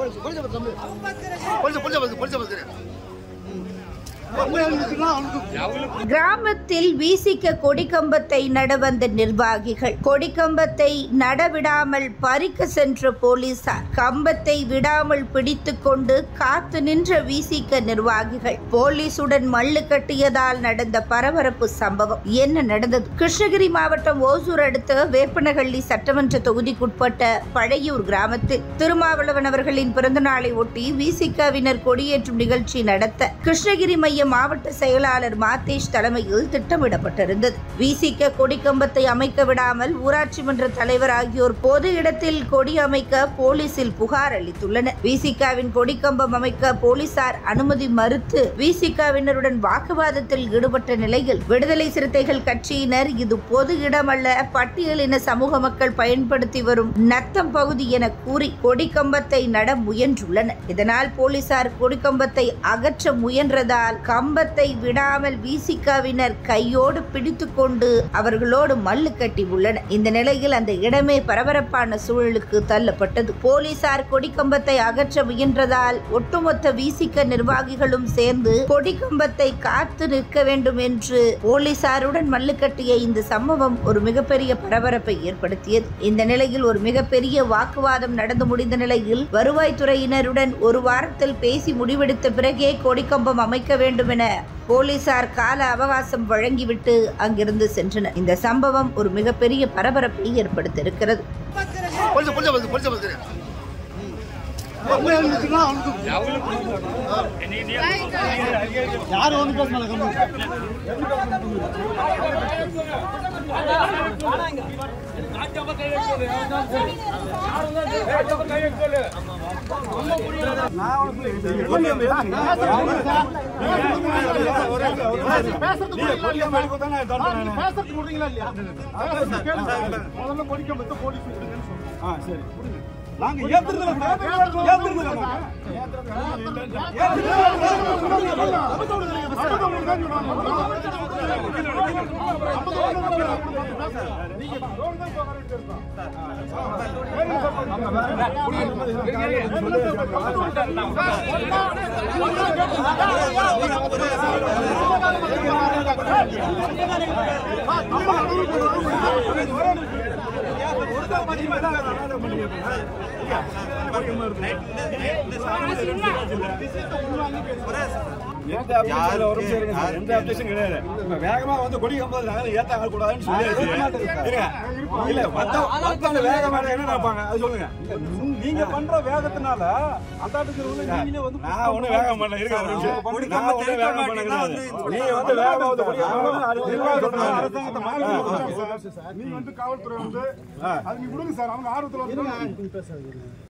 கிராமத்தில் வீசிக்க கொடிக்கம்பத்தை நட வந்த நிர்வாகிகள் கொடிக்கம்பத்தை நடவிடாமல் பறிக்க சென்ற போலீசார் கம்பத்தை விடாமல் பிடித்துக் கொண்டு காத்து நின்ற வீசிக்க நிர்வாகிகள் போலீசுடன் மல்லு கட்டியதால் நடந்த பரபரப்பு சம்பவம் என்ன நடந்தது கிருஷ்ணகிரி மாவட்டம் ஓசூர் அடுத்த வேப்பனஹள்ளி சட்டமன்ற தொகுதிக்குட்பட்ட பழையூர் கிராமத்தில் திருமாவளவன் அவர்களின் பிறந்தநாளை ஒட்டி விசிகவினர் கொடியேற்றும் நிகழ்ச்சி நடத்த கிருஷ்ணகிரி மைய மாவட்ட செயலாளர் மாதேஷ் தலைமையில் திட்டமிடப்பட்டிருந்தது விசிக கொடிக்கம்பத்தை அமைக்க விடாமல் ஊராட்சி மன்ற தலைவர் ஆகியோர் பொது இடத்தில் கொடி அமைக்க போலீசில் புகார் அளித்துள்ளனர் விசிகாவின் கொடிக்கம்பம் அமைக்க போலீசார் அனுமதி மறுத்து விசிகாவினருடன் வாக்குவாதத்தில் ஈடுபட்ட நிலையில் விடுதலை சிறுத்தைகள் கட்சியினர் இது பொது இடமல்ல பட்டியலின சமூக மக்கள் பயன்படுத்தி வரும் நத்தம் பகுதி என கூறி கொடிக்கம்பத்தை நட முயன்றுள்ளனர் இதனால் போலீசார் கொடிக்கம்பத்தை அகற்ற முயன்றதால் கம்பத்தை விடாமல் விசிகாவினர் கையோடு பிடித்துக்கொண்டு அவர்களோடு மல்லு கட்டி உள்ளனர் இந்த நிலையில் அந்த இடமே பரபரப்பான சூழலுக்கு தள்ளப்பட்டது போலீசார் கொடிக்கம்பத்தை அகற்ற முயன்றதால் ஒட்டுமொத்த விசிக நிர்வாகிகளும் சேர்ந்து கொடிக்கம்பத்தை காத்து நிற்க வேண்டும் என்று போலீசாருடன் மல்லு கட்டிய இந்த சம்பவம் ஒரு மிகப்பெரிய பரபரப்பை ஏற்படுத்தியது இந்த நிலையில் ஒரு மிகப்பெரிய வாக்குவாதம் நடந்து முடிந்த நிலையில் வருவாய்த்துறையினருடன் ஒரு வாரத்தில் பேசி முடிவெடுத்த பிறகே கொடிக்கம்பம் அமைக்க வேண்டும் என போலீசார் கால அவகாசம் வழங்கிவிட்டு அங்கிருந்து சென்றனர் இந்த சம்பவம் ஒரு மிகப்பெரிய பரபரப்பை ஏற்படுத்தியிருக்கிறது யாரும் வந்து பேச மாட்டாங்க பேசுறதுக்கு முடியுங்களா இல்லையா முதல்ல கொடிக்க மட்டும் போலீஸ் விடுங்கன்னு சொல்லுங்க சரி நாங்க எந்த application வரும் சரிங்க சார். எந்த application கிடையாது. இப்ப வேகமா வந்து கொடி கம்பத்துல நகர ஏத்த கூடாதுன்னு சொல்லியாச்சு. இருங்க. இல்ல, மத்த- மத்தவங்க வேகமா என்ன நினைப்பாங்க? அது சொல்லுங்க. நீங்க பண்ற வேகத்தினால அந்த இடத்துல உள்ள நீங்களே வந்து நான் ஒண்ணும் வேகம் பண்ணல. இருங்க ஒரு நிமிஷம். நான் ஒண்ணும் வேகம் பண்ண கிடையாது. நீங்க வந்து வேகமா வந்து கொடி கம்பத்துல நிர்வாகம் சொல்றாங்க. அரசாங்கத்தை மாற்றி நீங்க வந்து காவல்துறை வந்து அது நீ விடுங்க சார் அவங்க ஆர்வத்துல வந்து